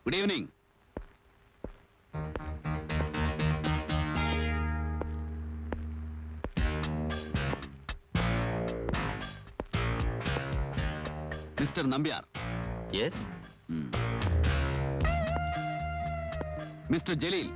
Good evening mister Nambiar yes mister Jaleel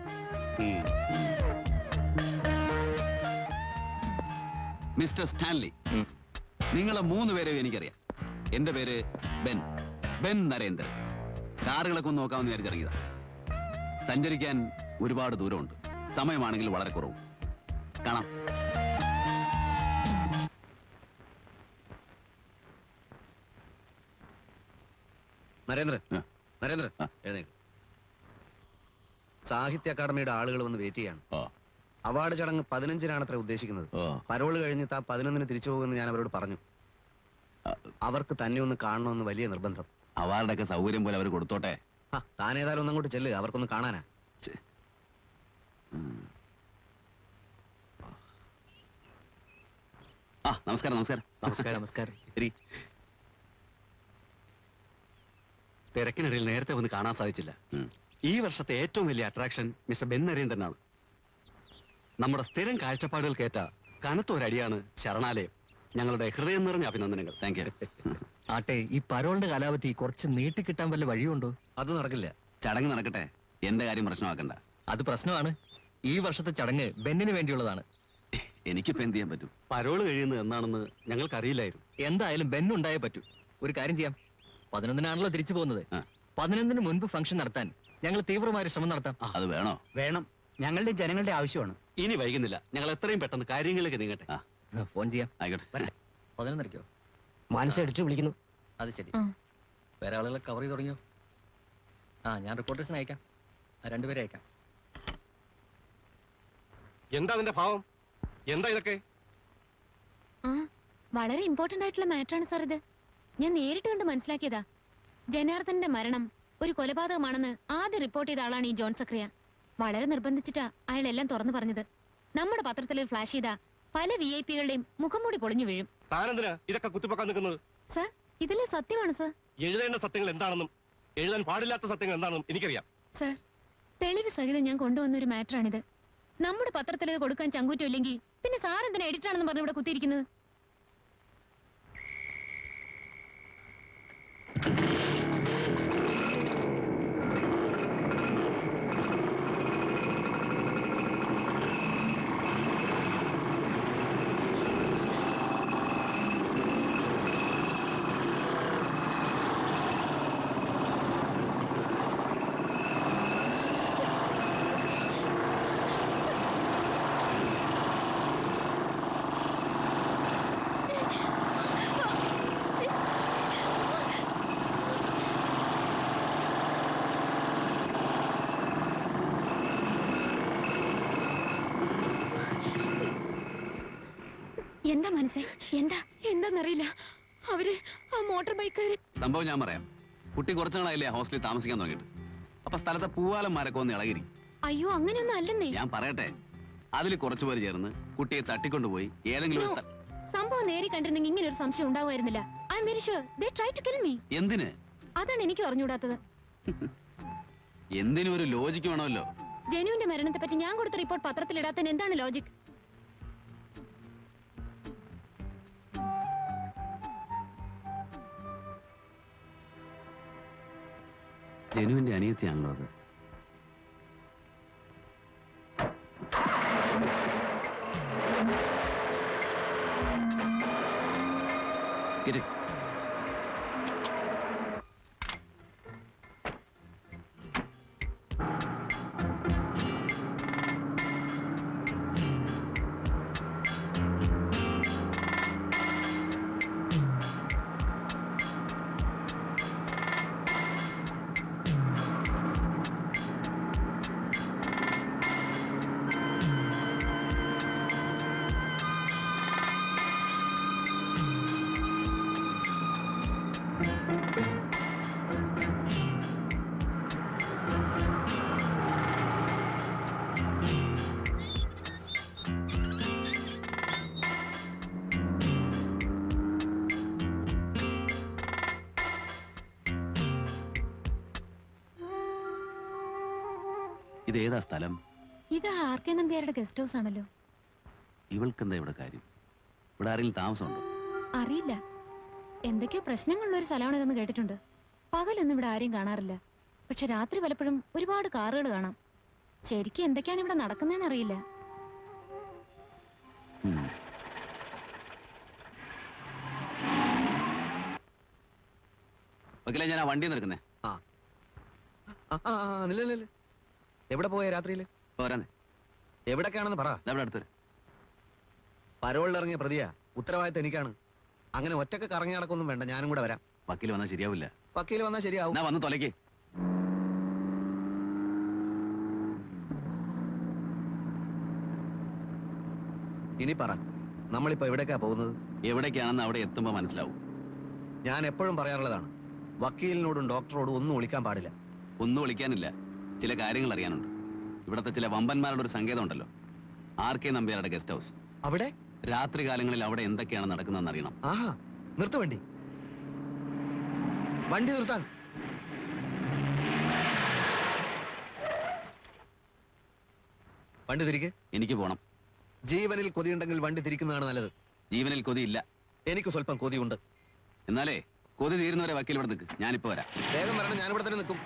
mister Stanley ഉം. നിങ്ങളെ മൂന്ന് പേരെയും എനിക്കറിയാം എന്റെ പേര് ബെൻ ബെൻ നരേന്ദ്രൻ കാറുകളൊക്കെ ഒന്ന് നോക്കാമെന്ന് വിചാരിച്ചിറങ്ങിയതാ സഞ്ചരിക്കാൻ ഒരുപാട് ദൂരമുണ്ട് സമയമാണെങ്കിൽ വളരെ കുറവും കാണാം നരേന്ദ്രൻ ആ. നരേന്ദ്രൻ ആ. എഴുന്നേക്ക് സാഹിത്യ അക്കാദമിയുടെ ആളുകൾ വന്ന് വെയിറ്റ് ചെയ്യാണ് ഓ അവാർഡ് ചടങ്ങ് പതിനഞ്ചിനാണ് അത്ര ഉദ്ദേശിക്കുന്നത് ഓ പരോള് കഴിഞ്ഞിട്ട് ആ പതിനൊന്നിന് തിരിച്ചു പോകുമെന്ന് ഞാൻ അവരോട് പറഞ്ഞു ആ. അവർക്ക് തന്നെ ഒന്ന് കാണണമെന്ന് വലിയ നിർബന്ധം അവാർഡൊക്കെ സൗകര്യം പോലെ അവർ കൊടുത്തോട്ടെ ആ താൻ ഏതായാലും ഒന്ന് അങ്ങോട്ട് ചെല്ല് അവർക്കൊന്ന് കാണാനാ ശ്ശെ. ഉം. ആ നമസ്കാരം നമസ്കാരം നമസ്കാരം നമസ്കാരം ശരി തിരക്കിനിടയിൽ നേരത്തെ വന്ന് കാണാൻ സാധിച്ചില്ല ഉം. ഈ വർഷത്തെ ഏറ്റവും വലിയ അട്രാക്ഷൻ മിസ്റ്റർ ബെൻ നരേന്ദ്രനാണ് നമ്മുടെ സ്ഥിരം കാഴ്ചപ്പാടുകൾക്കേറ്റ കനത്ത ഒരടിയാണ് ശരണാലയം ഞങ്ങളുടെ ഹൃദയം നിറഞ്ഞ അഭിനന്ദനങ്ങൾ താങ്ക് യു ആട്ടെ ഈ പരോളിന്റെ കാലാവധി കുറച്ച് നീട്ടിക്കിട്ടാൻ വല്ല വഴിയുണ്ടോ അത് നടക്കില്ല ചടങ്ങ് നടക്കട്ടെ എന്റെ കാര്യം പ്രശ്നമാക്കണ്ട അത് പ്രശ്നമാണ് ഈ വർഷത്തെ ചടങ്ങ് ബെന്നിന് വേണ്ടിയുള്ളതാണ് എനിക്കിപ്പോ എന്ത് ചെയ്യാൻ പറ്റും പരോള് കഴിയുന്നത് എന്നാണെന്ന് ഞങ്ങൾക്കറിയില്ലായിരുന്നു എന്തായാലും ബെന്നുണ്ടായേ പറ്റൂ ഒരു കാര്യം ചെയ്യാം പതിനൊന്നിനാണല്ലോ തിരിച്ചു പോകുന്നത് ആ. പതിനൊന്നിന് മുൻപ് ഫംഗ്ഷൻ നടത്താൻ ഞങ്ങൾ തീവ്രമായ ശ്രമം നടത്താം അത് വേണോ വേണം ഞങ്ങളുടെ ജനങ്ങളുടെ ആവശ്യമാണ് ഇനി വൈകുന്നില്ല ഞങ്ങൾ എത്രയും പെട്ടെന്ന് കാര്യങ്ങളിലേക്ക് നീങ്ങട്ടെ ആ. ഫോൺ ചെയ്യാം ആയിക്കോട്ടെ പതിനൊന്നരക്കോ മനസ്സടിച്ചു വിളിക്കുന്നു അത് ശരി ആ. വേറെ ആളുകളെ കവർ ചെയ്ത് തുടങ്ങിയോ ആ ഞാൻ റിപ്പോർട്ടേഴ്സിനെ അയക്കാം ആ, രണ്ടുപേരെ അയക്കാം എന്താ അതിന്റെ ഭാവം എന്താ ഇതൊക്കെ ആ വളരെ ഇമ്പോർട്ടന്റ് ആയിട്ടുള്ള മാറ്ററാണ് സാർ ഇത് ഞാൻ നേരിട്ട് കണ്ട് മനസ്സിലാക്കിയതാ ജനാർദ്ദന്റെ മരണം ഒരു കൊലപാതകമാണെന്ന് ആദ്യം റിപ്പോർട്ട് ചെയ്ത ആളാണ് ഈ ജോൺ സക്രിയ വളരെ നിർബന്ധിച്ചിട്ടാ അയാൾ എല്ലാം തുറന്നു പറഞ്ഞത് നമ്മുടെ പത്രത്തിൽ ഫ്ലാഷ് ചെയ്ത പല വി ഐ പികളുടെയും മുഖംമൂടി പൊളിഞ്ഞു വീഴും താനെന്തിനാ ഇതൊക്കെ കുത്തിപ്പൊക്കാൻ നിൽക്കുന്നത് സർ ഇതിലെ സത്യമാണ് സർ എഴുതേണ്ട സത്യങ്ങൾ എന്താണെന്നും എഴുതാൻ പാടില്ലാത്ത സത്യങ്ങൾ എന്താണെന്നും എനിക്കറിയാം സർ തെളിവ് സഹിതം ഞാൻ കൊണ്ടുവന്ന ഒരു മാറ്ററാണിത് നമ്മുടെ പത്രത്തിൽ ഇത് കൊടുക്കാൻ ചങ്കൂറ്റം ഇല്ലെങ്കിൽ പിന്നെ സാർ എന്തിനാ എഡിറ്റർ ആണെന്ന് പറഞ്ഞ് ഇവിടെ കുത്തിയിരിക്കുന്നത് എന്താ മനസ്സേ എന്താ എന്താന്നറിയില്ല അവര് ആ മോട്ടോർ ബൈക്കുകാര് സംഭവം ഞാൻ പറയാം കുട്ടി കുറച്ചു നാളായില്ലേ ഹോസ്റ്റലിൽ താമസിക്കാൻ തുടങ്ങിയിട്ട് അപ്പൊ സ്ഥലത്തെ പൂവാലന്മാരൊക്കെ ഒന്ന് ഇളകിരി അയ്യോ അങ്ങനെയൊന്നും അല്ലെന്നേ ഞാൻ പറയട്ടെ അതിൽ കുറച്ചു പേര് ചേർന്ന് കുട്ടിയെ തട്ടിക്കൊണ്ടുപോയി ഏതെങ്കിലും ഒരു No. സ്ഥ- സംഭവം നേരി കണ്ടിരുന്നെങ്കിൽ ഇങ്ങനെ ഒരു സംശയം ഉണ്ടാവുമായിരുന്നില്ല I'm very sure they try to kill me എന്തിന് അതാണ് എനിക്ക് അറിഞ്ഞുകൂടാത്തത് എന്തിനും ഒരു ലോജിക്ക് വേണമല്ലോ ജനുവിന്റെ മരണത്തെ പറ്റി ഞാൻ കൊടുത്ത റിപ്പോർട്ട് പത്രത്തിൽ ഇടാത്തതിന് എന്താണ് ലോജിക് ജനുവിന്റെ അനിയത്തിയാണല്ലോ അത് ഇരി. ഇത് ഏതാ സ്ഥലം ഇത് ആർ കെ നമ്പ്യാരുടെ ഗസ്റ്റ് ഹൗസ് ആണല്ലോ ഇവൾക്കെന്താ ഇവിടെ കാര്യം ഇവിടെ ആരെങ്കിലും താമസമുണ്ടോ അറിയില്ല എന്തൊക്കെയോ പ്രശ്നങ്ങളുള്ള ഒരു സ്ഥലമാണിതെന്ന് കേട്ടിട്ടുണ്ട് പകലൊന്നും ഇവിടെ ആരെയും കാണാറില്ല പക്ഷെ രാത്രി പലപ്പോഴും ഒരുപാട് കാറുകൾ കാണാം ശരിക്കും എന്തൊക്കെയാണ് ഇവിടെ നടക്കുന്നതെന്ന് അറിയില്ല ഉം. വക്കീലെ ഞാൻ ആ വണ്ടി നിൽക്കുന്നേ ആ, ആ, ആ, നില്ല, നില്ല, നില്ല. എവിടെ പോയ രാത്രിയില് പോരാന്നേ എവിടൊക്കെയാണെന്ന് പറ ഇതവിടെ അടുത്തൊരു പരോളിൽ ഇറങ്ങിയ പ്രതിയാ ഉത്തരവാദിത്തം എനിക്കാണ് അങ്ങനെ ഒറ്റക്ക് കറങ്ങി നടക്കൊന്നും വേണ്ട ഞാനും കൂടെ വരാം വക്കീൽ വന്നാൽ ശരിയാവില്ല വക്കീൽ വന്നാൽ ശരിയാവും എന്നാ വന്ന് തൊലയ്ക്ക് ഇനി പറ നമ്മളിപ്പോ എവിടേക്കാ പോകുന്നത് എവിടേക്കാണെന്ന് അവിടെ എത്തുമ്പോൾ മനസ്സിലാവും ഞാൻ എപ്പോഴും പറയാറുള്ളതാണ് വക്കീലിനോടും ഡോക്ടറോടും ഒന്നും ഒളിക്കാൻ പാടില്ല ഒന്നും വിളിക്കാനില്ല ചില കാര്യങ്ങൾ അറിയാനുണ്ട് ഇവിടുത്തെ ചില വമ്പന്മാരുടെ ഒരു സങ്കേതം ഉണ്ടല്ലോ ആർ കെ നമ്പ്യാരുടെ ഗസ്റ്റ് ഹൗസ് അവിടെ രാത്രി കാലങ്ങളിൽ അവിടെ എന്തൊക്കെയാണ് നടക്കുന്നതെന്ന് അറിയണം ആഹാ നിർത്ത വണ്ടി വണ്ടി നിർത്താൻ വണ്ടി തിരിക്ക് എനിക്ക് പോണം ജീവനിൽ കൊതിയുണ്ടെങ്കിൽ വണ്ടി തിരിക്കുന്നതാണ് നല്ലത് ജീവനിൽ കൊതിയില്ല എനിക്ക് സ്വല്പം കൊതിയുണ്ട് എന്നാലേ കൊതി തീരുന്നവരെ വക്കീൽ ഇവിടെ നിൽക്ക് ഞാനിപ്പോ വരാം വേഗം വരണം ഞാനിവിടെ തന്നെ നിൽക്കും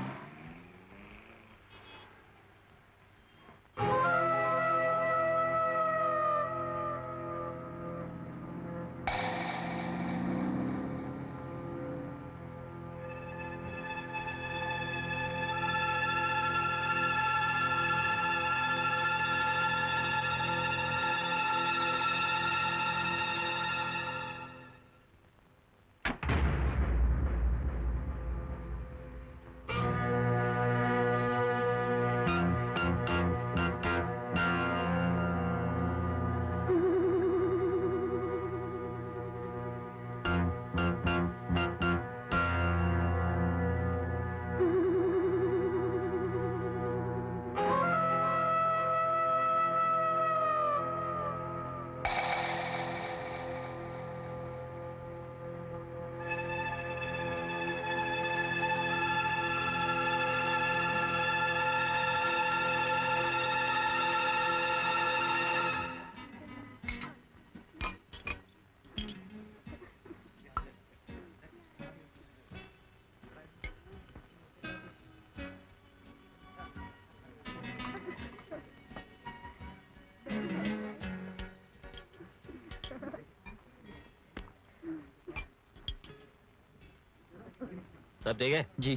सब ठीक है ജി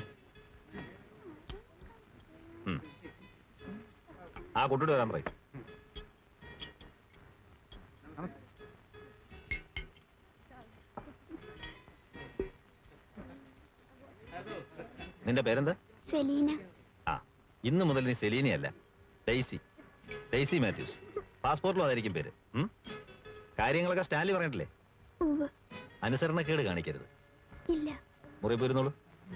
ആ കൂട്ടിട്ട് വരാൻ പറയും നിന്റെ പേരെന്താ സെലീന ആ ഇന്ന് മുതൽ നീ സെലീനയല്ല ഡെയ്സി ഡെയ്സി മാത്യൂസ് പാസ്പോർട്ടിലും അതായിരിക്കും പേര് ഉം? കാര്യങ്ങളൊക്കെ സ്റ്റാൻലി പറഞ്ഞിട്ടില്ലേ ഉവ് അനുസരണക്കേട് കാണിക്കരുത് ഇല്ല മുറി പോയിരുന്നോളൂ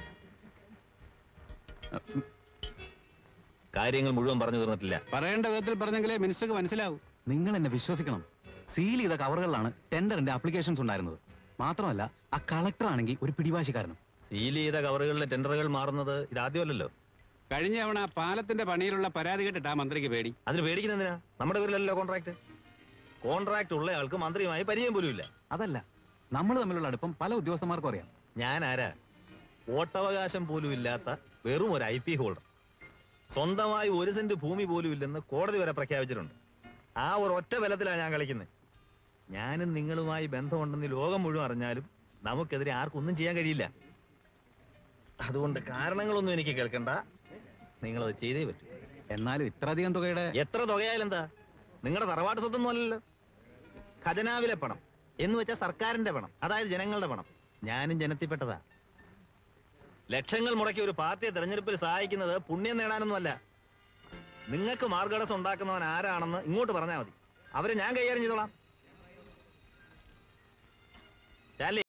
കാര്യങ്ങൾ മുഴുവൻ പറഞ്ഞു തീർന്നിട്ടില്ല പറയേണ്ട വിധത്തിൽ പറഞ്ഞെങ്കിലേ മിനിസ്റ്റർക്ക് മനസ്സിലാവും നിങ്ങൾ എന്നെ വിശ്വസിക്കണം സീൽ ചെയ്ത കവറുകളിലാണ് ടെൻഡറിന്റെ ആപ്ലിക്കേഷൻസ് ഉണ്ടായിരുന്നത് മാത്രമല്ല ആ കളക്ടർ ആണെങ്കിൽ ഒരു പിടിവാശിക്കാരനും സീൽ ചെയ്ത കവറുകളിലെ ടെൻഡറുകൾ മാറുന്നത് ഇതാദ്യമല്ലല്ലോ കഴിഞ്ഞ തവണ പാലത്തിന്റെ പണിയിലുള്ള പരാതി കേട്ടിട്ടാ മന്ത്രിക്ക് പേടി അതിന് പേടിക്കുന്ന എന്തിനാ നമ്മുടെ പേരിലല്ലോ കോൺട്രാക്ട് കോൺട്രാക്ട് ഉള്ള ആൾക്ക് മന്ത്രിയുമായി പരിചയം പോലും ഇല്ല അതല്ല നമ്മൾ തമ്മിലുള്ള അടുപ്പം പല ഉദ്യോഗസ്ഥന്മാർക്കും അറിയാം ഞാൻ ആരാ വോട്ടവകാശം പോലും ഇല്ലാത്ത വെറും ഒരു ഐ പി ഹോൾഡർ സ്വന്തമായി ഒരു സെന്റ് ഭൂമി പോലും ഇല്ലെന്ന് കോടതി വരെ പ്രഖ്യാപിച്ചിട്ടുണ്ട് ആ ഒരു ഒറ്റ ബലത്തിലാണ് ഞാൻ കളിക്കുന്നത് ഞാനും നിങ്ങളുമായി ബന്ധമുണ്ടെന്ന് ഈ ലോകം മുഴുവൻ അറിഞ്ഞാലും നമുക്കെതിരെ ആർക്കും ഒന്നും ചെയ്യാൻ കഴിയില്ല അതുകൊണ്ട് കാരണങ്ങളൊന്നും എനിക്ക് കേൾക്കണ്ട നിങ്ങളത് ചെയ്തേ പറ്റൂ എന്നാലും ഇത്രയധികം തുകയുടെ എത്ര തുകയായാലും എന്താ നിങ്ങളുടെ തറവാട്ട് സ്വത്തൊന്നും അല്ലല്ലോ ഖജനാവിലെ പണം എന്ന് വെച്ചാൽ സർക്കാരിന്റെ പണം അതായത് ജനങ്ങളുടെ പണം ഞാനും ജനത്തിൽപ്പെട്ടതാ ലക്ഷങ്ങൾ മുടക്കി ഒരു പാർട്ടിയെ തെരഞ്ഞെടുപ്പിൽ സഹായിക്കുന്നത് പുണ്യം നേടാനൊന്നുമല്ല നിങ്ങൾക്ക് മാർഗടസം ഉണ്ടാക്കുന്നവൻ ആരാണെന്ന് ഇങ്ങോട്ട് പറഞ്ഞാൽ മതി അവരെ ഞാൻ കൈകാര്യം ചെയ്തോളാം